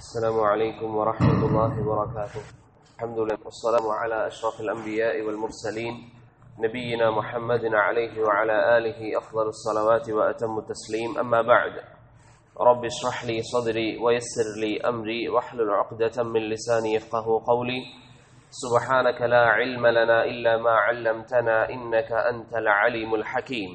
السلام عليكم ورحمة الله وبركاته الحمد لله والسلام على أشرف الأنبياء والمرسلين نبينا محمد عليه وعلى آله أفضل الصلوات وأتم التسليم أما بعد رب اشرح لي صدري ويسر لي أمري واحلل عقدة من لساني يفقه قولي سبحانك لا علم لنا إلا ما علمتنا إنك أنت العليم الحكيم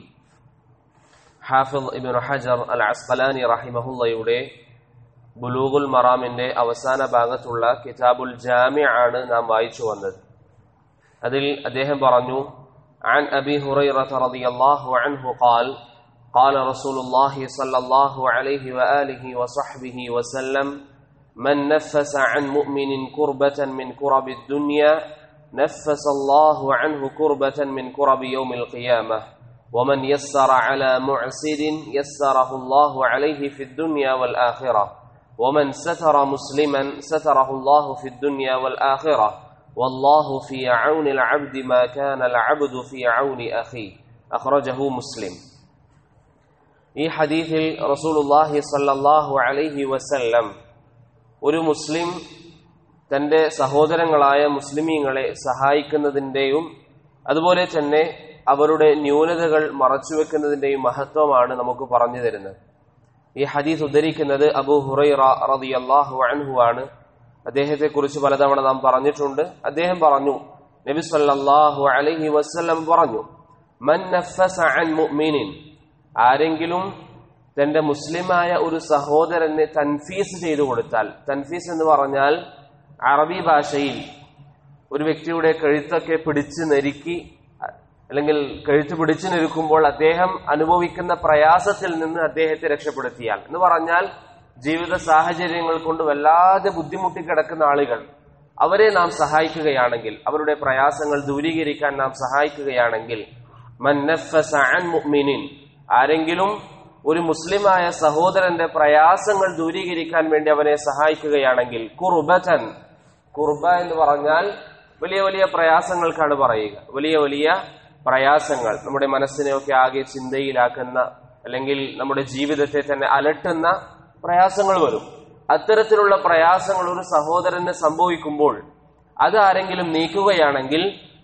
ഹാഫിദ് ഇബിൻ ഹജർ അൽ അസ്കലാനി റഹിമഹുല്ലയുടെ ബുലൂഗുൽ മറാമിന്റെ അവസാന ഭാഗത്തുള്ള കിതാബുൽ ജാമി ആണ് നാം വായിച്ചു വന്നത് അതിൽ അദ്ദേഹം പറഞ്ഞു عن أبي هريرة رضي الله عنه قال قال رسول الله صلى الله عليه وآله وصحبه وسلم من نفس عن مؤمن كربة من كرب الدنيا نفس الله عنه كربة من كرب يوم القيامة ومن يسر على معسر يسره الله عليه في الدنيا والآخرة ومن ستر مسلما ستره الله في الدنيا والآخرة والله في عون العبد ما كان العبد في عون أخيه أخرجه مسلم ഈ ഹദീഫിൽ റസൂലുല്ലാഹി സല്ലല്ലാഹു അലൈഹി വസല്ലം ഒരു മുസ്ലിം തന്റെ സഹോദരങ്ങളായ മുസ്ലിമീങ്ങളെ സഹായിക്കുന്നതിൻ്റെയും അതുപോലെ തന്നെ അവരുടെ ന്യൂനതകൾ മറച്ചുവെക്കുന്നതിന്റെയും മഹത്വമാണ് നമുക്ക് പറഞ്ഞു തരുന്നത് ഈ ഹദീസ് ഉദ്ധരിക്കുന്നത് അബൂ ഹുറൈറ റളിയല്ലാഹു അൻഹു ആണ് അദ്ദേഹത്തെ കുറിച്ച് പലതവണ നാം പറഞ്ഞിട്ടുണ്ട് അദ്ദേഹം പറഞ്ഞു നബി സല്ലല്ലാഹു അലൈഹി വസല്ലം പറഞ്ഞു മൻ നഫസ അൻ മുഅ്മിനിൻ ആരെങ്കിലും തന്റെ മുസ്ലിമായ ഒരു സഹോദരനെ തൻഫീസ് ചെയ്തു കൊടുത്താൽ തൻഫീസ് എന്ന് പറഞ്ഞാൽ അറബി ഭാഷയിൽ ഒരു വ്യക്തിയുടെ കഴുത്തൊക്കെ പിടിച്ച് നെരുക്കി അല്ലെങ്കിൽ കഴുത്ത് പിടിച്ചു നിൽക്കുമ്പോൾ അദ്ദേഹം അനുഭവിക്കുന്ന പ്രയാസത്തിൽ നിന്ന് അദ്ദേഹത്തെ രക്ഷപ്പെടുത്തിയാൽ എന്ന് പറഞ്ഞാൽ ജീവിത സാഹചര്യങ്ങൾ കൊണ്ട് വല്ലാതെ ബുദ്ധിമുട്ടി കിടക്കുന്ന ആളുകൾ അവരെ നാം സഹായിക്കുകയാണെങ്കിൽ അവരുടെ പ്രയാസങ്ങൾ ദൂരീകരിക്കാൻ നാം സഹായിക്കുകയാണെങ്കിൽ മുഅ്മിനിൻ ആരെങ്കിലും ഒരു മുസ്ലിമായ സഹോദരന്റെ പ്രയാസങ്ങൾ ദൂരീകരിക്കാൻ വേണ്ടി അവനെ സഹായിക്കുകയാണെങ്കിൽ കുർബൻ കുർബ എന്ന് പറഞ്ഞാൽ വലിയ വലിയ പ്രയാസങ്ങൾക്കാണ് പറയുക വലിയ വലിയ പ്രയാസങ്ങൾ നമ്മുടെ മനസ്സിനെയൊക്കെ ആകെ ചിന്തയിലാക്കുന്ന അല്ലെങ്കിൽ നമ്മുടെ ജീവിതത്തെ തന്നെ അലട്ടുന്ന പ്രയാസങ്ങൾ വരും അത്തരത്തിലുള്ള പ്രയാസങ്ങൾ ഒരു സഹോദരന് സംഭവിക്കുമ്പോൾ അത് ആരെങ്കിലും നീക്കുകയാണെങ്കിൽ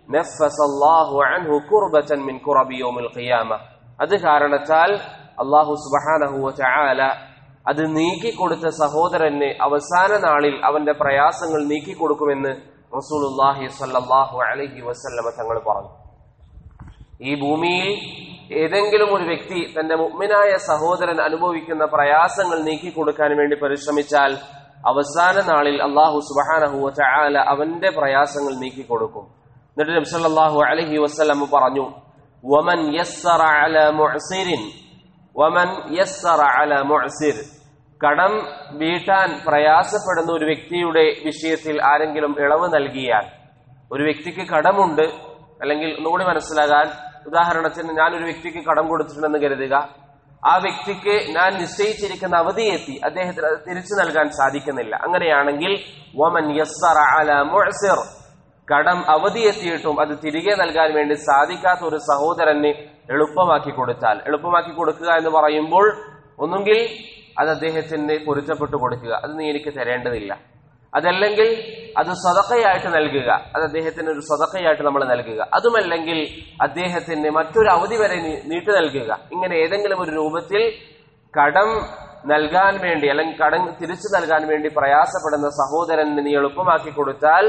അത് കാരണത്താൽ അള്ളാഹു സുബാനഹുവ ചായാല അത് നീക്കിക്കൊടുത്ത സഹോദരന് അവസാന നാളിൽ അവന്റെ പ്രയാസങ്ങൾ നീക്കിക്കൊടുക്കുമെന്ന് റസൂലുല്ലാഹി സല്ലാഹു അലഹി വസല്ലമ തങ്ങൾ പറഞ്ഞു ഈ ഭൂമിയിൽ ഏതെങ്കിലും ഒരു വ്യക്തി തന്റെ മുഗ്മിനായ സഹോദരൻ അനുഭവിക്കുന്ന പ്രയാസങ്ങൾ നീക്കിക്കൊടുക്കാൻ വേണ്ടി പരിശ്രമിച്ചാൽ അവസാന നാളിൽ അള്ളാഹു സുബാനഹുവ ചായാല അവന്റെ പ്രയാസങ്ങൾ നീക്കിക്കൊടുക്കും എന്നിട്ട് നബ്സല്ലാഹു അലഹി വസ്ലം പറഞ്ഞു വമൻ അല മുഅ്സിരിൻ വമൻ അല മുഅ്സിർ കടം വീട്ടാൻ പ്രയാസപ്പെടുന്ന ഒരു വ്യക്തിയുടെ വിഷയത്തിൽ ആരെങ്കിലും ഇളവ് നൽകിയാൽ ഒരു വ്യക്തിക്ക് കടമുണ്ട് അല്ലെങ്കിൽ ഒന്നുകൂടി മനസ്സിലാകാൻ ഉദാഹരണത്തിന് ഞാൻ ഒരു വ്യക്തിക്ക് കടം കൊടുത്തിട്ടുണ്ടെന്ന് കരുതുക ആ വ്യക്തിക്ക് ഞാൻ നിശ്ചയിച്ചിരിക്കുന്ന അവധി എത്തി അദ്ദേഹത്തിന് അത് തിരിച്ചു നൽകാൻ സാധിക്കുന്നില്ല അങ്ങനെയാണെങ്കിൽ വമൻ മുഅ്സിർ കടം അവധി എത്തിയിട്ടും അത് തിരികെ നൽകാൻ വേണ്ടി സാധിക്കാത്ത ഒരു സഹോദരന് എളുപ്പമാക്കി കൊടുത്താൽ എളുപ്പമാക്കി കൊടുക്കുക എന്ന് പറയുമ്പോൾ ഒന്നുകിൽ അത് അദ്ദേഹത്തിന് പൊരുത്തപ്പെട്ടു കൊടുക്കുക അത് നീ എനിക്ക് തരേണ്ടതില്ല അതല്ലെങ്കിൽ അത് സ്വതക്കയായിട്ട് നൽകുക അത് അദ്ദേഹത്തിന് ഒരു സ്വതക്കയായിട്ട് നമ്മൾ നൽകുക അതുമല്ലെങ്കിൽ അദ്ദേഹത്തിന് മറ്റൊരു അവധി വരെ നീട്ടി നൽകുക ഇങ്ങനെ ഏതെങ്കിലും ഒരു രൂപത്തിൽ കടം നൽകാൻ വേണ്ടി അല്ലെങ്കിൽ കടം തിരിച്ചു നൽകാൻ വേണ്ടി പ്രയാസപ്പെടുന്ന സഹോദരന് നീ എളുപ്പമാക്കി കൊടുത്താൽ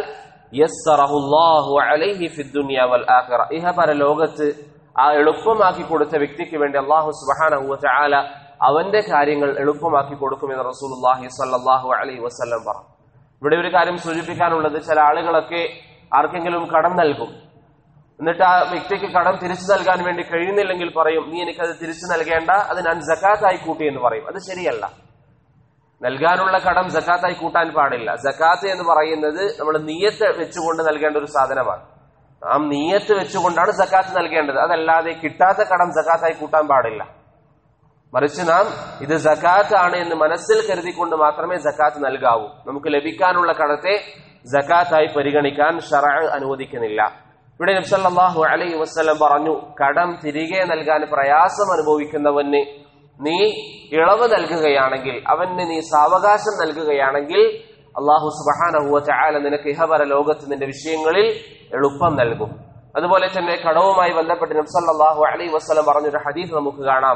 ഇഹപര ലോകത്ത് ആ എളുപ്പമാക്കി കൊടുത്ത വ്യക്തിക്ക് വേണ്ടി അള്ളാഹു സുബാനഹു ചാല അവന്റെ കാര്യങ്ങൾ എളുപ്പമാക്കി കൊടുക്കുമെന്ന് റസൂലുല്ലാഹി സല്ലാഹു അലൈഹി വസ്ലം പറഞ്ഞു ഇവിടെ ഒരു കാര്യം സൂചിപ്പിക്കാനുള്ളത് ചില ആളുകളൊക്കെ ആർക്കെങ്കിലും കടം നൽകും എന്നിട്ട് ആ വ്യക്തിക്ക് കടം തിരിച്ചു നൽകാൻ വേണ്ടി കഴിയുന്നില്ലെങ്കിൽ പറയും നീ എനിക്കത് തിരിച്ചു നൽകേണ്ട അത് ഞാൻ ജക്കാത്തായി കൂട്ടി എന്ന് പറയും അത് ശരിയല്ല നൽകാനുള്ള കടം ജക്കാത്തായി കൂട്ടാൻ പാടില്ല ജക്കാത്ത് എന്ന് പറയുന്നത് നമ്മൾ നീയത്ത് വെച്ചുകൊണ്ട് നൽകേണ്ട ഒരു സാധനമാണ് ആ നീയത്ത് വെച്ചുകൊണ്ടാണ് ജക്കാത്ത് നൽകേണ്ടത് അതല്ലാതെ കിട്ടാത്ത കടം ജക്കാത്തായി കൂട്ടാൻ പാടില്ല മറിച്ച് നാം ഇത് ജക്കാത്ത് ആണ് എന്ന് മനസ്സിൽ കരുതിക്കൊണ്ട് മാത്രമേ ജക്കാത്ത് നൽകാവൂ നമുക്ക് ലഭിക്കാനുള്ള കടത്തെ ജക്കാത്തായി പരിഗണിക്കാൻ ഷറ അനുവദിക്കുന്നില്ല ഇവിടെ നബ്സല്ലാഹു അലൈഹി വസ്ലം പറഞ്ഞു കടം തിരികെ നൽകാൻ പ്രയാസം അനുഭവിക്കുന്നവന് നീ ഇളവ് നൽകുകയാണെങ്കിൽ അവന് നീ സാവകാശം നൽകുകയാണെങ്കിൽ അള്ളാഹു സുബഹാനഹുവ ചായാല നിനക്ക് ഇഹപര ലോകത്ത് നിന്റെ വിഷയങ്ങളിൽ എളുപ്പം നൽകും അതുപോലെ തന്നെ കടവുമായി ബന്ധപ്പെട്ട് നബ്സല്ലാഹു അലൈ വസ്ലം പറഞ്ഞൊരു ഹദീസ് നമുക്ക് കാണാം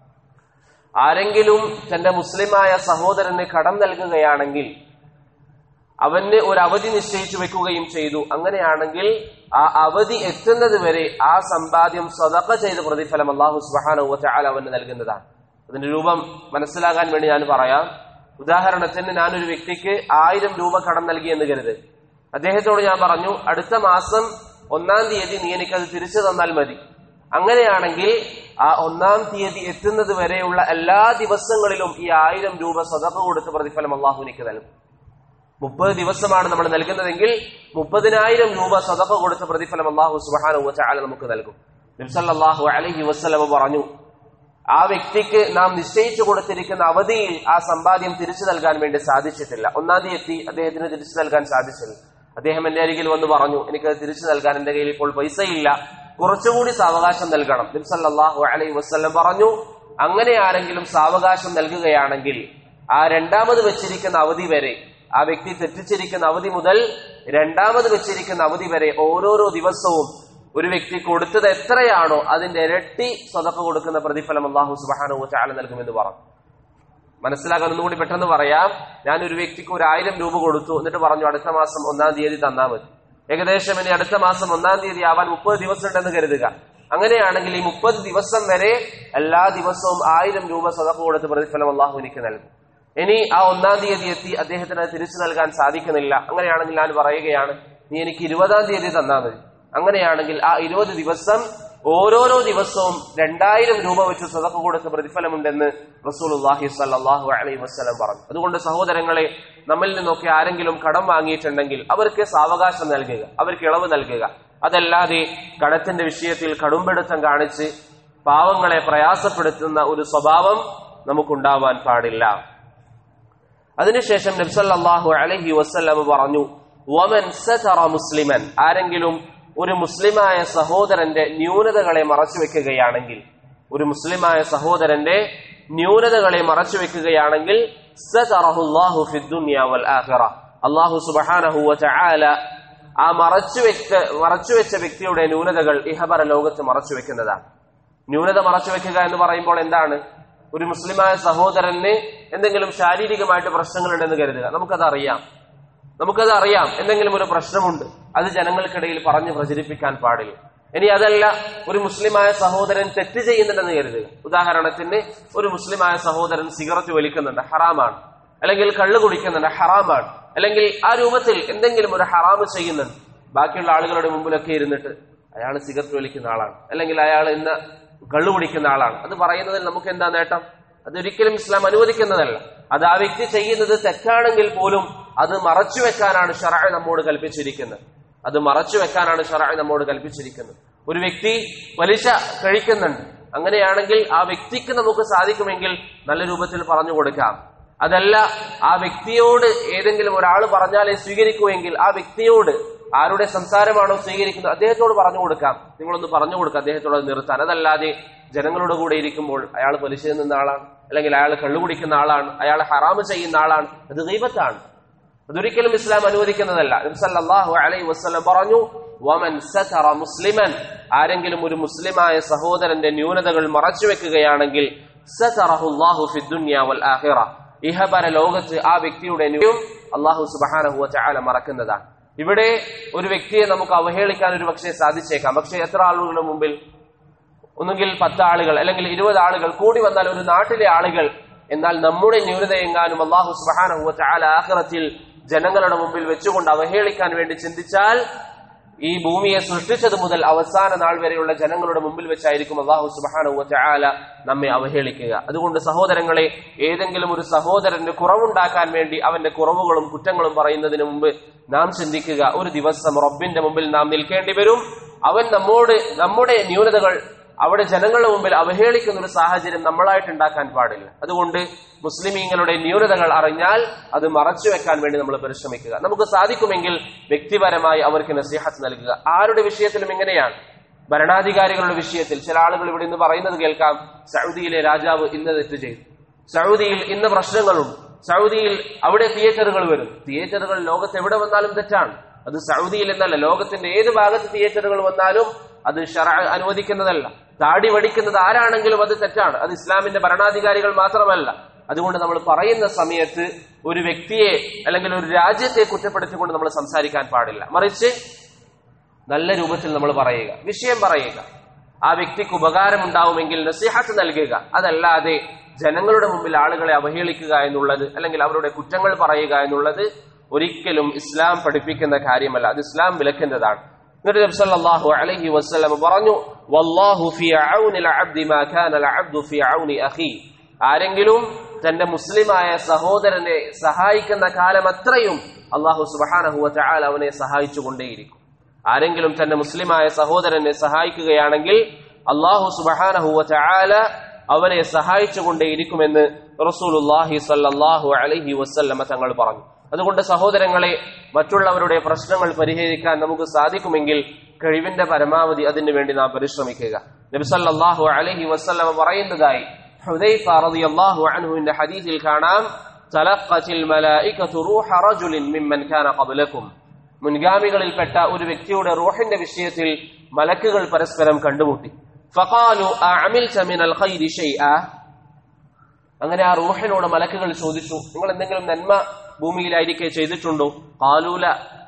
ആരെങ്കിലും തന്റെ മുസ്ലിമായ സഹോദരന് കടം നൽകുകയാണെങ്കിൽ അവന് ഒരു അവധി നിശ്ചയിച്ചു വെക്കുകയും ചെയ്തു അങ്ങനെയാണെങ്കിൽ ആ അവധി എത്തുന്നത് വരെ ആ സമ്പാദ്യം സ്വതക്ക ചെയ്ത പ്രതിഫലം അള്ളാഹു സുബാനുവ ചാല അവന് നൽകുന്നതാണ് അതിന്റെ രൂപം മനസ്സിലാകാൻ വേണ്ടി ഞാൻ പറയാം ഉദാഹരണത്തിന് ഞാനൊരു വ്യക്തിക്ക് ആയിരം രൂപ കടം നൽകി എന്ന് കരുത് അദ്ദേഹത്തോട് ഞാൻ പറഞ്ഞു അടുത്ത മാസം ഒന്നാം തീയതി നീ എനിക്കത് തിരിച്ചു തന്നാൽ മതി അങ്ങനെയാണെങ്കിൽ ആ ഒന്നാം തീയതി എത്തുന്നത് വരെയുള്ള എല്ലാ ദിവസങ്ങളിലും ഈ ആയിരം രൂപ സ്വതക്ക കൊടുത്ത പ്രതിഫലം അള്ളാഹു എനിക്ക് നൽകും മുപ്പത് ദിവസമാണ് നമ്മൾ നൽകുന്നതെങ്കിൽ മുപ്പതിനായിരം രൂപ സ്വതക്ക കൊടുത്ത പ്രതിഫലം അള്ളാഹു സുബാനു ചാല നമുക്ക് നൽകും നിംസല്ലാഹു അലഹി വസ്ലമ പറഞ്ഞു ആ വ്യക്തിക്ക് നാം നിശ്ചയിച്ചു കൊടുത്തിരിക്കുന്ന അവധിയിൽ ആ സമ്പാദ്യം തിരിച്ചു നൽകാൻ വേണ്ടി സാധിച്ചിട്ടില്ല ഒന്നാം തീയതി എത്തി അദ്ദേഹത്തിന് തിരിച്ചു നൽകാൻ സാധിച്ചില്ല അദ്ദേഹം എന്റെ അരികിൽ വന്ന് പറഞ്ഞു എനിക്കത് തിരിച്ചു നൽകാൻ എന്റെ കയ്യിൽ ഇപ്പോൾ പൈസയില്ല കുറച്ചുകൂടി സാവകാശം നൽകണം നിംസല്ലാഹു അലൈഹി വസ്ലം പറഞ്ഞു അങ്ങനെ ആരെങ്കിലും സാവകാശം നൽകുകയാണെങ്കിൽ ആ രണ്ടാമത് വെച്ചിരിക്കുന്ന അവധി വരെ ആ വ്യക്തി തെറ്റിച്ചിരിക്കുന്ന അവധി മുതൽ രണ്ടാമത് വെച്ചിരിക്കുന്ന അവധി വരെ ഓരോരോ ദിവസവും ഒരു വ്യക്തി കൊടുത്തത് എത്രയാണോ അതിന്റെ ഇരട്ടി സ്വതക്ക കൊടുക്കുന്ന പ്രതിഫലം അള്ളാഹു സുബാനു ചാല നൽകുമെന്ന് പറഞ്ഞു മനസ്സിലാക്കാൻ ഒന്നുകൂടി പെട്ടെന്ന് പറയാം ഞാൻ ഒരു വ്യക്തിക്ക് ഒരു ആയിരം രൂപ കൊടുത്തു എന്നിട്ട് പറഞ്ഞു അടുത്ത മാസം ഒന്നാം തീയതി തന്നാൽ മതി ഏകദേശം ഇനി അടുത്ത മാസം ഒന്നാം തീയതി ആവാൻ മുപ്പത് ദിവസം ഉണ്ടെന്ന് കരുതുക അങ്ങനെയാണെങ്കിൽ ഈ മുപ്പത് ദിവസം വരെ എല്ലാ ദിവസവും ആയിരം രൂപ സ്വതക്ക കൊടുത്ത് പ്രതിഫലം അള്ളാഹു എനിക്ക് നൽകും ഇനി ആ ഒന്നാം തീയതി എത്തി അദ്ദേഹത്തിന് അത് തിരിച്ചു നൽകാൻ സാധിക്കുന്നില്ല അങ്ങനെയാണെങ്കിൽ ഞാൻ പറയുകയാണ് നീ എനിക്ക് ഇരുപതാം തീയതി തന്നാൽ മതി അങ്ങനെയാണെങ്കിൽ ആ ഇരുപത് ദിവസം ഓരോരോ ദിവസവും രണ്ടായിരം രൂപ വെച്ച് സ്വതക്ക കൊടുത്ത പ്രതിഫലമുണ്ടെന്ന് റസൂലുല്ലാഹി സല്ലാഹു അലൈഹി വസ്ലം പറഞ്ഞു അതുകൊണ്ട് സഹോദരങ്ങളെ നമ്മിൽ നിന്നൊക്കെ ആരെങ്കിലും കടം വാങ്ങിയിട്ടുണ്ടെങ്കിൽ അവർക്ക് സാവകാശം നൽകുക അവർക്ക് ഇളവ് നൽകുക അതല്ലാതെ കടത്തിന്റെ വിഷയത്തിൽ കടുംപിടുത്തം കാണിച്ച് പാവങ്ങളെ പ്രയാസപ്പെടുത്തുന്ന ഒരു സ്വഭാവം നമുക്കുണ്ടാവാൻ പാടില്ല അതിനുശേഷം നബ്സല്ലാഹു അലഹി വസ്ല്ലം പറഞ്ഞു വമൻ സതറ മുസ്ലിമൻ ആരെങ്കിലും ഒരു മുസ്ലിമായ സഹോദരന്റെ ന്യൂനതകളെ മറച്ചു വെക്കുകയാണെങ്കിൽ ഒരു മുസ്ലിമായ സഹോദരന്റെ ന്യൂനതകളെ മറച്ചു വെക്കുകയാണെങ്കിൽ അള്ളാഹു സുബാനഹു ചാല ആ മറച്ചു വെച്ച മറച്ചു വെച്ച വ്യക്തിയുടെ ന്യൂനതകൾ ഇഹബര ലോകത്ത് മറച്ചു വെക്കുന്നതാണ് ന്യൂനത മറച്ചു വെക്കുക എന്ന് പറയുമ്പോൾ എന്താണ് ഒരു മുസ്ലിമായ സഹോദരന് എന്തെങ്കിലും ശാരീരികമായിട്ട് പ്രശ്നങ്ങളുണ്ടെന്ന് കരുതുക നമുക്കത് അറിയാം നമുക്കത് അറിയാം എന്തെങ്കിലും ഒരു പ്രശ്നമുണ്ട് അത് ജനങ്ങൾക്കിടയിൽ പറഞ്ഞു പ്രചരിപ്പിക്കാൻ പാടില്ല ഇനി അതല്ല ഒരു മുസ്ലിമായ സഹോദരൻ തെറ്റ് ചെയ്യുന്നുണ്ടെന്ന് കരുതുക ഉദാഹരണത്തിന് ഒരു മുസ്ലിമായ സഹോദരൻ സിഗരറ്റ് വലിക്കുന്നുണ്ട് ഹറാമാണ് അല്ലെങ്കിൽ കള്ളു കുടിക്കുന്നുണ്ട് ഹറാമാണ് അല്ലെങ്കിൽ ആ രൂപത്തിൽ എന്തെങ്കിലും ഒരു ഹറാമ് ചെയ്യുന്നുണ്ട് ബാക്കിയുള്ള ആളുകളുടെ മുമ്പിലൊക്കെ ഇരുന്നിട്ട് അയാൾ സിഗരറ്റ് വലിക്കുന്ന ആളാണ് അല്ലെങ്കിൽ അയാൾ ഇന്ന് കള്ളു കുടിക്കുന്ന ആളാണ് അത് പറയുന്നതിൽ നമുക്ക് എന്താ നേട്ടം അതൊരിക്കലും ഇസ്ലാം അനുവദിക്കുന്നതല്ല അത് ആ വ്യക്തി ചെയ്യുന്നത് തെറ്റാണെങ്കിൽ പോലും അത് മറച്ചു വെക്കാനാണ് ഷറായ് നമ്മോട് കൽപ്പിച്ചിരിക്കുന്നത് അത് മറച്ചു വെക്കാനാണ് ഷറായ് നമ്മോട് കൽപ്പിച്ചിരിക്കുന്നത് ഒരു വ്യക്തി പലിശ കഴിക്കുന്നുണ്ട് അങ്ങനെയാണെങ്കിൽ ആ വ്യക്തിക്ക് നമുക്ക് സാധിക്കുമെങ്കിൽ നല്ല രൂപത്തിൽ പറഞ്ഞു കൊടുക്കാം അതല്ല ആ വ്യക്തിയോട് ഏതെങ്കിലും ഒരാൾ പറഞ്ഞാലേ സ്വീകരിക്കുമെങ്കിൽ ആ വ്യക്തിയോട് ആരുടെ സംസാരമാണോ സ്വീകരിക്കുന്നത് അദ്ദേഹത്തോട് പറഞ്ഞു കൊടുക്കാം നിങ്ങളൊന്ന് പറഞ്ഞു കൊടുക്കുക അദ്ദേഹത്തോട് അത് നിർത്താൻ അതല്ലാതെ ജനങ്ങളുടെ കൂടെ ഇരിക്കുമ്പോൾ അയാൾ പലിശ നിന്ന ആളാണ് അല്ലെങ്കിൽ അയാൾ കള്ളുകുടിക്കുന്ന ആളാണ് അയാൾ ഹറാമ് ചെയ്യുന്ന ആളാണ് അത് ദൈവത്താണ് അതൊരിക്കലും ഇസ്ലാം അനുവദിക്കുന്നതല്ല നബ്സല്ലാഹു അലൈ വസ്ലം പറഞ്ഞു വമൻ സതറ മുസ്ലിമൻ ആരെങ്കിലും ഒരു മുസ്ലിമായ സഹോദരന്റെ ന്യൂനതകൾ മറച്ചു വെക്കുകയാണെങ്കിൽ സതറഹുല്ലാഹു ഫിദ്ദുനിയ വൽ ആഖിറ ഇഹപര ലോകത്ത് ആ വ്യക്തിയുടെ ന്യൂയും അള്ളാഹു സുബഹാനഹു ചാല മറക്കുന്നതാണ് ഇവിടെ ഒരു വ്യക്തിയെ നമുക്ക് അവഹേളിക്കാൻ ഒരു പക്ഷേ സാധിച്ചേക്കാം പക്ഷെ എത്ര ആളുകളുടെ മുമ്പിൽ ഒന്നുകിൽ പത്ത് ആളുകൾ അല്ലെങ്കിൽ ഇരുപത് ആളുകൾ കൂടി വന്നാൽ ഒരു നാട്ടിലെ ആളുകൾ എന്നാൽ നമ്മുടെ ന്യൂനതയെങ്ങാനും അള്ളാഹു സുബാനഹുവ ചാല ആഹ്റത്തിൽ ജനങ്ങളുടെ മുമ്പിൽ വെച്ചുകൊണ്ട് അവഹേളിക്കാൻ വേണ്ടി ചിന്തിച്ചാൽ ഈ ഭൂമിയെ സൃഷ്ടിച്ചത് മുതൽ അവസാന നാൾ വരെയുള്ള ജനങ്ങളുടെ മുമ്പിൽ വെച്ചായിരിക്കും അള്ളാഹു സുബാനുവ ചാല നമ്മെ അവഹേളിക്കുക അതുകൊണ്ട് സഹോദരങ്ങളെ ഏതെങ്കിലും ഒരു സഹോദരന് കുറവുണ്ടാക്കാൻ വേണ്ടി അവന്റെ കുറവുകളും കുറ്റങ്ങളും പറയുന്നതിന് മുമ്പ് നാം ചിന്തിക്കുക ഒരു ദിവസം റബ്ബിന്റെ മുമ്പിൽ നാം നിൽക്കേണ്ടി വരും അവൻ നമ്മോട് നമ്മുടെ ന്യൂനതകൾ അവിടെ ജനങ്ങളുടെ മുമ്പിൽ അവഹേളിക്കുന്ന ഒരു സാഹചര്യം നമ്മളായിട്ട് ഉണ്ടാക്കാൻ പാടില്ല അതുകൊണ്ട് മുസ്ലിമീങ്ങളുടെ ന്യൂനതകൾ അറിഞ്ഞാൽ അത് മറച്ചു വെക്കാൻ വേണ്ടി നമ്മൾ പരിശ്രമിക്കുക നമുക്ക് സാധിക്കുമെങ്കിൽ വ്യക്തിപരമായി അവർക്ക് നസീഹത്ത് നൽകുക ആരുടെ വിഷയത്തിലും ഇങ്ങനെയാണ് ഭരണാധികാരികളുടെ വിഷയത്തിൽ ചില ആളുകൾ ഇവിടെ നിന്ന് പറയുന്നത് കേൾക്കാം സൗദിയിലെ രാജാവ് ഇന്ന് തെറ്റ് ചെയ്തു സൗദിയിൽ ഇന്ന് പ്രശ്നങ്ങളുണ്ട് സൗദിയിൽ അവിടെ തിയേറ്ററുകൾ വരും തിയേറ്ററുകൾ ലോകത്ത് എവിടെ വന്നാലും തെറ്റാണ് അത് സൗദിയിൽ എന്നല്ല ലോകത്തിന്റെ ഏത് ഭാഗത്ത് തിയേറ്ററുകൾ വന്നാലും അത് ഷറ അനുവദിക്കുന്നതല്ല താടി വടിക്കുന്നത് ആരാണെങ്കിലും അത് തെറ്റാണ് അത് ഇസ്ലാമിന്റെ ഭരണാധികാരികൾ മാത്രമല്ല അതുകൊണ്ട് നമ്മൾ പറയുന്ന സമയത്ത് ഒരു വ്യക്തിയെ അല്ലെങ്കിൽ ഒരു രാജ്യത്തെ കുറ്റപ്പെടുത്തിക്കൊണ്ട് നമ്മൾ സംസാരിക്കാൻ പാടില്ല മറിച്ച് നല്ല രൂപത്തിൽ നമ്മൾ പറയുക വിഷയം പറയുക ആ വ്യക്തിക്ക് ഉപകാരമുണ്ടാവുമെങ്കിൽ നസിഹത്ത് നൽകുക അതല്ലാതെ ജനങ്ങളുടെ മുമ്പിൽ ആളുകളെ അവഹേളിക്കുക എന്നുള്ളത് അല്ലെങ്കിൽ അവരുടെ കുറ്റങ്ങൾ പറയുക എന്നുള്ളത് ഒരിക്കലും ഇസ്ലാം പഠിപ്പിക്കുന്ന കാര്യമല്ല അത് ഇസ്ലാം വിലക്കുന്നതാണ് എന്നിട്ട് നബി സല്ലല്ലാഹു അലൈഹി വസല്ലം പറഞ്ഞു വല്ലാഹു ഫി ഔനിൽ അബ്ദി മാ കാന അൽ അബ്ദു ഫി ഔനി അഖി ആരെങ്കിലും തന്റെ മുസ്ലിമായ സഹോദരനെ സഹായിക്കുന്ന കാലം അത്രയും അള്ളാഹു സുബ്ഹാനഹു വ തആല അവനെ സഹായിച്ചു കൊണ്ടേയിരിക്കും ആരെങ്കിലും തന്റെ മുസ്ലിമായ സഹോദരനെ സഹായിക്കുകയാണെങ്കിൽ അള്ളാഹു സുബ്ഹാനഹു വ തആല അവനെ സഹായിച്ചു കൊണ്ടേയിരിക്കുമെന്ന് റസൂലുള്ളാഹി സല്ലല്ലാഹു അലൈഹി വസല്ലമ തങ്ങൾ പറഞ്ഞു അതുകൊണ്ട് സഹോദരങ്ങളെ മറ്റുള്ളവരുടെ പ്രശ്നങ്ങൾ പരിഹരിക്കാൻ നമുക്ക് സാധിക്കുമെങ്കിൽ കഴിവിന്റെ പരമാവധി അതിനു വേണ്ടി നാം പരിശ്രമിക്കുക നബിസല്ലാഹു അലഹി വസ്ലമ പറയുന്നതായി ഹുദൈഫ റളിയല്ലാഹു അൻഹുവിന്റെ ഹദീസിൽ കാണാം തലഖത്തിൽ മലായികതു റൂഹ റജുലിൻ മിമ്മൻ കാന ഖബ്ലകും മുൻഗാമികളിൽപ്പെട്ട ഒരു വ്യക്തിയുടെ റൂഹിന്റെ വിഷയത്തിൽ മലക്കുകൾ പരസ്പരം കണ്ടുമുട്ടി ഫഖാലു അഅമിൽത മിനൽ ഖൈരി ഷൈഅ അങ്ങനെ ആ റൂഹിനോട് മലക്കുകൾ ചോദിച്ചു നിങ്ങൾ എന്തെങ്കിലും നന്മ ഭൂമിയിലായിരിക്കെ ചെയ്തിട്ടുണ്ടോ കാലൂല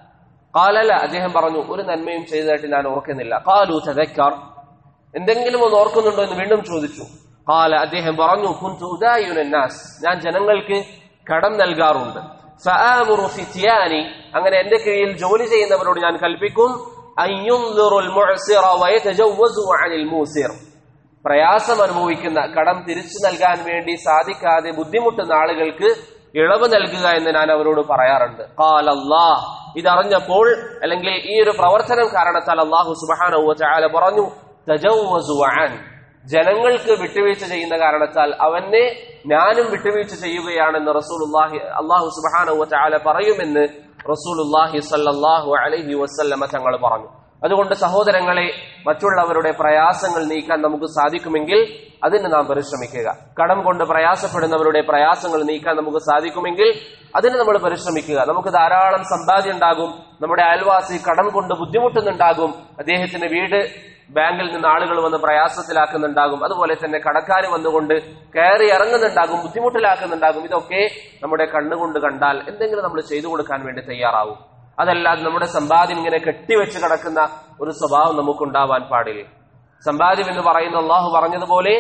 കാലല അദ്ദേഹം പറഞ്ഞു ഒരു നന്മയും ചെയ്തതായിട്ട് ഞാൻ ഓർക്കുന്നില്ല കാലു തദക്കർ എന്തെങ്കിലും ഒന്ന് ഓർക്കുന്നുണ്ടോ എന്ന് വീണ്ടും ചോദിച്ചു കാല അദ്ദേഹം പറഞ്ഞു കുന്തു ഉദായുനാസ് ഞാൻ ജനങ്ങൾക്ക് കടം നൽകാറുണ്ട് ഫആമുറു ഫിത്യാനി അങ്ങനെ എന്റെ കീഴിൽ ജോലി ചെയ്യുന്നവരോട് ഞാൻ കൽപ്പിക്കും അയ്യുൻദിറുൽ മുഅ്സിറ വയതജവ്വസു അനിൽ മൂസിർ പ്രയാസം അനുഭവിക്കുന്ന കടം തിരിച്ചു നൽകാൻ വേണ്ടി സാധിക്കാതെ ബുദ്ധിമുട്ടുന്ന ആളുകൾക്ക് ഇളവ് നൽകുക എന്ന് ഞാൻ അവരോട് പറയാറുണ്ട് കാലല്ലാ ഇതറിഞ്ഞപ്പോൾ അല്ലെങ്കിൽ ഈ ഒരു പ്രവർത്തനം കാരണത്താൽ അള്ളാഹു സുബാനു ചാല പറഞ്ഞു തജവ്വസു അൻ ജനങ്ങൾക്ക് വിട്ടുവീഴ്ച ചെയ്യുന്ന കാരണത്താൽ അവനെ ഞാനും വിട്ടുവീഴ്ച ചെയ്യുകയാണെന്ന് റസൂലുള്ളാഹി അള്ളാഹു സുബാനു ചാല പറയുമെന്ന് റസൂലുള്ളാഹി സല്ലല്ലാഹു അലൈഹി വസല്ലമ തങ്ങൾ പറഞ്ഞു അതുകൊണ്ട് സഹോദരങ്ങളെ മറ്റുള്ളവരുടെ പ്രയാസങ്ങൾ നീക്കാൻ നമുക്ക് സാധിക്കുമെങ്കിൽ അതിന് നാം പരിശ്രമിക്കുക കടം കൊണ്ട് പ്രയാസപ്പെടുന്നവരുടെ പ്രയാസങ്ങൾ നീക്കാൻ നമുക്ക് സാധിക്കുമെങ്കിൽ അതിന് നമ്മൾ പരിശ്രമിക്കുക നമുക്ക് ധാരാളം സമ്പാദ്യം ഉണ്ടാകും നമ്മുടെ അയൽവാസി കടം കൊണ്ട് ബുദ്ധിമുട്ടുന്നുണ്ടാകും അദ്ദേഹത്തിന്റെ വീട് ബാങ്കിൽ നിന്ന് ആളുകൾ വന്ന് പ്രയാസത്തിലാക്കുന്നുണ്ടാകും അതുപോലെ തന്നെ കടക്കാർ വന്നുകൊണ്ട് കയറി ഇറങ്ങുന്നുണ്ടാകും ബുദ്ധിമുട്ടിലാക്കുന്നുണ്ടാകും ഇതൊക്കെ നമ്മുടെ കണ്ണുകൊണ്ട് കണ്ടാൽ എന്തെങ്കിലും നമ്മൾ ചെയ്തു കൊടുക്കാൻ വേണ്ടി തയ്യാറാവും അതല്ലാതെ നമ്മുടെ സമ്പാദ്യം ഇങ്ങനെ കെട്ടിവെച്ച് കിടക്കുന്ന ഒരു സ്വഭാവം നമുക്കുണ്ടാവാൻ പാടില്ല സമ്പാദ്യം എന്ന് പറയുന്ന അള്ളാഹു പറഞ്ഞതുപോലെ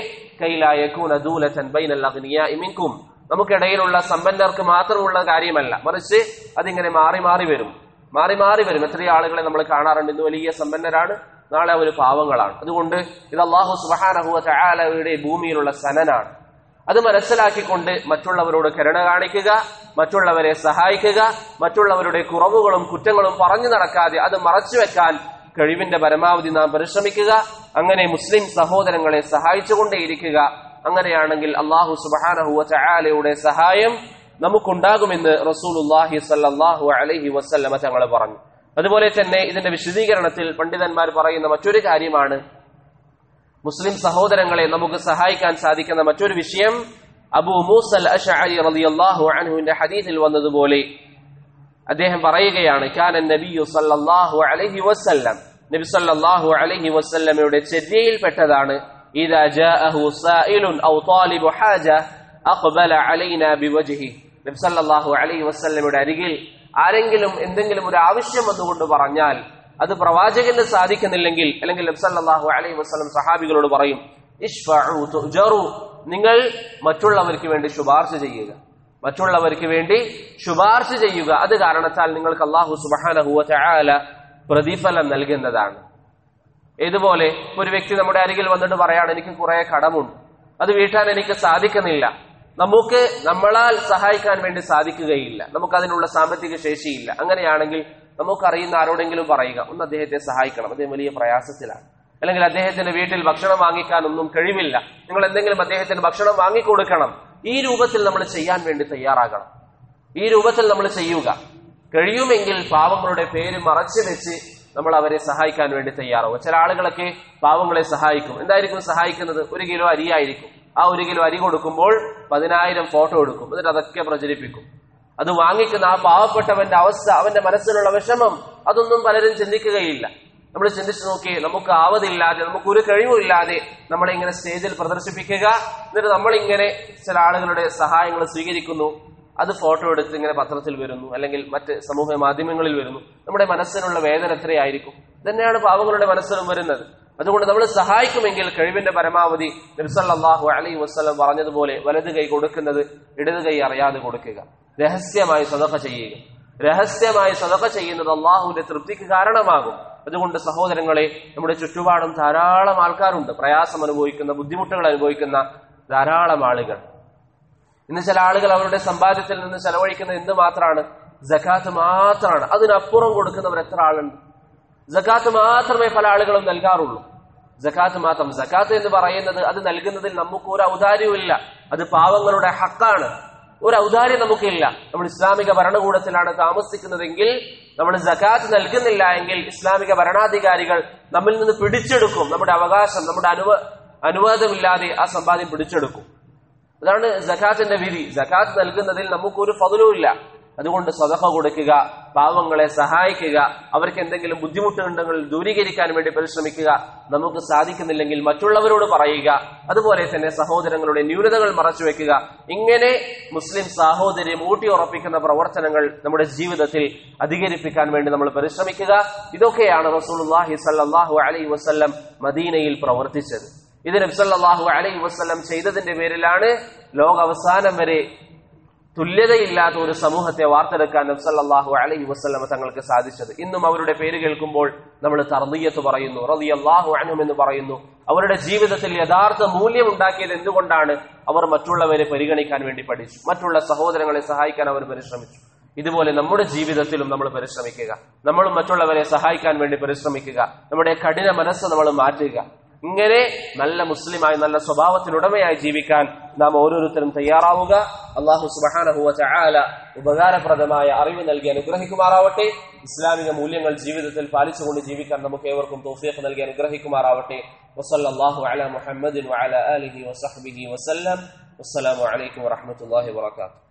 കൈലായക്കും നമുക്കിടയിലുള്ള സമ്പന്നർക്ക് മാത്രമുള്ള കാര്യമല്ല മറിച്ച് അതിങ്ങനെ മാറി മാറി വരും മാറി മാറി വരും എത്രയോ ആളുകളെ നമ്മൾ കാണാറുണ്ട് ഇന്ന് വലിയ സമ്പന്നരാണ് നാളെ അവർ പാവങ്ങളാണ് അതുകൊണ്ട് ഇത് അള്ളാഹു സുബാനഹുവ ചായാലയുടെ ഭൂമിയിലുള്ള സനനാണ് അത് മനസ്സിലാക്കിക്കൊണ്ട് മറ്റുള്ളവരോട് കരുണ കാണിക്കുക മറ്റുള്ളവരെ സഹായിക്കുക മറ്റുള്ളവരുടെ കുറവുകളും കുറ്റങ്ങളും പറഞ്ഞു നടക്കാതെ അത് മറച്ചുവെക്കാൻ കഴിവിന്റെ പരമാവധി നാം പരിശ്രമിക്കുക അങ്ങനെ മുസ്ലിം സഹോദരങ്ങളെ സഹായിച്ചുകൊണ്ടേയിരിക്കുക അങ്ങനെയാണെങ്കിൽ അള്ളാഹു സുബാനഹുവ ചായാലയുടെ സഹായം നമുക്കുണ്ടാകുമെന്ന് റസൂലുല്ലാഹി സല്ലാഹു അലൈഹി വസല്ലമ തങ്ങൾ പറഞ്ഞു അതുപോലെ തന്നെ ഇതിന്റെ വിശദീകരണത്തിൽ പണ്ഡിതന്മാർ പറയുന്ന മറ്റൊരു കാര്യമാണ് മുസ്ലിം സഹോദരങ്ങളെ നമുക്ക് സഹായിക്കാൻ സാധിക്കുന്ന മറ്റൊരു വിഷയം അബു മൂസൽ അഷഅരി റളിയല്ലാഹു അൻഹുവിന്റെ ഹദീസിൽ വന്നതുപോലെ അദ്ദേഹം പറയുകയാണ് കാന നബിയു സല്ലല്ലാഹു അലൈഹി വസല്ലം നബി സല്ലല്ലാഹു അലൈഹി വസല്ലമയുടെ ചര്യയിൽപ്പെട്ടതാണ് ഇദാ ജാഅഹു സായിലുൻ ഔ താലിബു ഹാജ അഖ്ബല അലൈനാ ബിവജ്ഹി നബി സല്ലല്ലാഹു അലൈഹി വസല്ലമയുടെ അരികിൽ ആരെങ്കിലും എന്തെങ്കിലും ഒരു ആവശ്യം വന്നുകൊണ്ട് പറഞ്ഞാൽ അത് പ്രവാചകന് സാധിക്കുന്നില്ലെങ്കിൽ അല്ലെങ്കിൽ നബ്സല്ലാഹു അലൈഹി വസ്ലം സഹാബികളോട് പറയും ഇഷ്ഫഉ തുജറു നിങ്ങൾ മറ്റുള്ളവർക്ക് വേണ്ടി ശുപാർശ ചെയ്യുക മറ്റുള്ളവർക്ക് വേണ്ടി ശുപാർശ ചെയ്യുക അത് കാരണത്താൽ നിങ്ങൾക്ക് അള്ളാഹു സുബാനഹു ചായാല പ്രതിഫലം നൽകുന്നതാണ് ഇതുപോലെ ഒരു വ്യക്തി നമ്മുടെ അരികിൽ വന്നിട്ട് പറയാണ് എനിക്ക് കുറെ കടമുണ്ട് അത് വീട്ടാൻ എനിക്ക് സാധിക്കുന്നില്ല നമുക്ക് നമ്മളാൽ സഹായിക്കാൻ വേണ്ടി സാധിക്കുകയില്ല നമുക്ക് അതിനുള്ള സാമ്പത്തിക ശേഷിയില്ല അങ്ങനെയാണെങ്കിൽ നമുക്കറിയുന്ന ആരോടെങ്കിലും പറയുക ഒന്ന് അദ്ദേഹത്തെ സഹായിക്കണം അദ്ദേഹം വലിയ പ്രയാസത്തിലാണ് അല്ലെങ്കിൽ അദ്ദേഹത്തിന്റെ വീട്ടിൽ ഭക്ഷണം വാങ്ങിക്കാൻ ഒന്നും കഴിവില്ല നിങ്ങൾ എന്തെങ്കിലും അദ്ദേഹത്തിന് ഭക്ഷണം വാങ്ങിക്കൊടുക്കണം ഈ രൂപത്തിൽ നമ്മൾ ചെയ്യാൻ വേണ്ടി തയ്യാറാകണം ഈ രൂപത്തിൽ നമ്മൾ ചെയ്യുക കഴിയുമെങ്കിൽ പാവങ്ങളുടെ പേര് മറച്ചു വെച്ച് നമ്മൾ അവരെ സഹായിക്കാൻ വേണ്ടി തയ്യാറാവും ചില ആളുകളൊക്കെ പാവങ്ങളെ സഹായിക്കും എന്തായിരിക്കും സഹായിക്കുന്നത് ഒരു കിലോ അരിയായിരിക്കും ആ ഒരു കിലോ അരി കൊടുക്കുമ്പോൾ പതിനായിരം ഫോട്ടോ എടുക്കും എന്നിട്ട് അതൊക്കെ പ്രചരിപ്പിക്കും അത് വാങ്ങിക്കുന്ന ആ പാവപ്പെട്ടവന്റെ അവസ്ഥ അവന്റെ മനസ്സിലുള്ള വിഷമം അതൊന്നും പലരും ചിന്തിക്കുകയില്ല നമ്മൾ ചിന്തിച്ചു നോക്കി നമുക്ക് ആവതില്ലാതെ നമുക്ക് ഒരു കഴിവുമില്ലാതെ നമ്മളെ ഇങ്ങനെ സ്റ്റേജിൽ പ്രദർശിപ്പിക്കുക എന്നിട്ട് നമ്മളിങ്ങനെ ചില ആളുകളുടെ സഹായങ്ങൾ സ്വീകരിക്കുന്നു അത് ഫോട്ടോ എടുത്ത് ഇങ്ങനെ പത്രത്തിൽ വരുന്നു അല്ലെങ്കിൽ മറ്റ് സമൂഹ മാധ്യമങ്ങളിൽ വരുന്നു നമ്മുടെ മനസ്സിനുള്ള വേദന എത്രയായിരിക്കും തന്നെയാണ് പാവങ്ങളുടെ മനസ്സിലും വരുന്നത് അതുകൊണ്ട് നമ്മൾ സഹായിക്കുമെങ്കിൽ കഴിവിന്റെ പരമാവധി നിർസല്ലാഹു അലൈ വസ്ലം പറഞ്ഞതുപോലെ വലത് കൈ കൊടുക്കുന്നത് ഇടത് കൈ അറിയാതെ കൊടുക്കുക രഹസ്യമായി സദഖ ചെയ്യുക രഹസ്യമായി സദഖ ചെയ്യുന്നത് അള്ളാഹുവിന്റെ തൃപ്തിക്ക് കാരണമാകും അതുകൊണ്ട് സഹോദരങ്ങളെ നമ്മുടെ ചുറ്റുപാടും ധാരാളം ആൾക്കാരുണ്ട് പ്രയാസം അനുഭവിക്കുന്ന ബുദ്ധിമുട്ടുകൾ അനുഭവിക്കുന്ന ധാരാളം ആളുകൾ ഇന്ന് ചില ആളുകൾ അവരുടെ സമ്പാദ്യത്തിൽ നിന്ന് ചെലവഴിക്കുന്നത് എന്ത് മാത്രമാണ് ജക്കാത്ത് മാത്രമാണ് അതിനപ്പുറം കൊടുക്കുന്നവർ എത്ര ആളുണ്ട് ജക്കാത്ത് മാത്രമേ പല ആളുകളും നൽകാറുള്ളൂ ജക്കാത്ത് മാത്രം ജക്കാത്ത് എന്ന് പറയുന്നത് അത് നൽകുന്നതിൽ നമുക്ക് ഒരു ഔദാര്യവുമില്ല അത് പാവങ്ങളുടെ ഹക്കാണ് ഒരു ഔദാര്യം നമുക്കില്ല നമ്മൾ ഇസ്ലാമിക ഭരണകൂടത്തിലാണ് താമസിക്കുന്നതെങ്കിൽ നമ്മൾ ജക്കാത്ത് നൽകുന്നില്ല എങ്കിൽ ഇസ്ലാമിക ഭരണാധികാരികൾ നമ്മിൽ നിന്ന് പിടിച്ചെടുക്കും നമ്മുടെ അവകാശം നമ്മുടെ അനുവ അനുവാദമില്ലാതെ ആ സമ്പാദ്യം പിടിച്ചെടുക്കും അതാണ് ജക്കാത്തിന്റെ വിധി ജക്കാത്ത് നൽകുന്നതിൽ നമുക്കൊരു ഫതിലുമില്ല അതുകൊണ്ട് സ്വതഹ കൊടുക്കുക പാവങ്ങളെ സഹായിക്കുക അവർക്ക് എന്തെങ്കിലും ബുദ്ധിമുട്ടുണ്ടെങ്കിൽ ദൂരീകരിക്കാൻ വേണ്ടി പരിശ്രമിക്കുക നമുക്ക് സാധിക്കുന്നില്ലെങ്കിൽ മറ്റുള്ളവരോട് പറയുക അതുപോലെ തന്നെ സഹോദരങ്ങളുടെ ന്യൂനതകൾ മറച്ചു വെക്കുക ഇങ്ങനെ മുസ്ലിം സാഹോദര്യം ഊട്ടിയുറപ്പിക്കുന്ന പ്രവർത്തനങ്ങൾ നമ്മുടെ ജീവിതത്തിൽ അധികരിപ്പിക്കാൻ വേണ്ടി നമ്മൾ പരിശ്രമിക്കുക ഇതൊക്കെയാണ് റസൂലുള്ളാഹി സല്ലല്ലാഹു അലൈഹി വസല്ലം മദീനയിൽ പ്രവർത്തിച്ചത് ഇത് നബ്സല്ലാഹു അലൈഹി വസ്ലം ചെയ്തതിന്റെ പേരിലാണ് ലോക അവസാനം വരെ തുല്യതയില്ലാത്ത ഒരു സമൂഹത്തെ വാർത്തെടുക്കാൻ നബ്സല്ലാഹു അലൈഹി വസ്ലമ തങ്ങൾക്ക് സാധിച്ചത് ഇന്നും അവരുടെ പേര് കേൾക്കുമ്പോൾ നമ്മൾ തർദീയത്ത് പറയുന്നു റളിയല്ലാഹു അൻഹും എന്ന് പറയുന്നു അവരുടെ ജീവിതത്തിൽ യഥാർത്ഥ മൂല്യം ഉണ്ടാക്കിയത് എന്തുകൊണ്ടാണ് അവർ മറ്റുള്ളവരെ പരിഗണിക്കാൻ വേണ്ടി പഠിച്ചു മറ്റുള്ള സഹോദരങ്ങളെ സഹായിക്കാൻ അവർ പരിശ്രമിച്ചു ഇതുപോലെ നമ്മുടെ ജീവിതത്തിലും നമ്മൾ പരിശ്രമിക്കുക നമ്മളും മറ്റുള്ളവരെ സഹായിക്കാൻ വേണ്ടി പരിശ്രമിക്കുക നമ്മുടെ കഠിന മനസ്സ് നമ്മൾ മാറ്റുക ഇങ്ങനെ നല്ല മുസ്ലിമായി നല്ല സ്വഭാവത്തിനുടമയായി ജീവിക്കാൻ നാം ഓരോരുത്തരും തയ്യാറാവുക അള്ളാഹു സുബാനഹുവ ചായാല ഉപകാരപ്രദമായ അറിവ് നൽകി അനുഗ്രഹിക്കുമാറാവട്ടെ ഇസ്ലാമിക മൂല്യങ്ങൾ ജീവിതത്തിൽ പാലിച്ചുകൊണ്ട് ജീവിക്കാൻ നമുക്ക് ഏവർക്കും തോഫിയത്ത് നൽകി അനുഗ്രഹിക്കുമാറാവട്ടെ വസല്ലാഹു അല മുഹമ്മദിൻ വഅല ആലിഹി വസഹ്ബിഹി വസല്ലം വസ്സലാമു അലൈക്കും വറഹ്മത്തുള്ളാഹി വബറകാതുഹു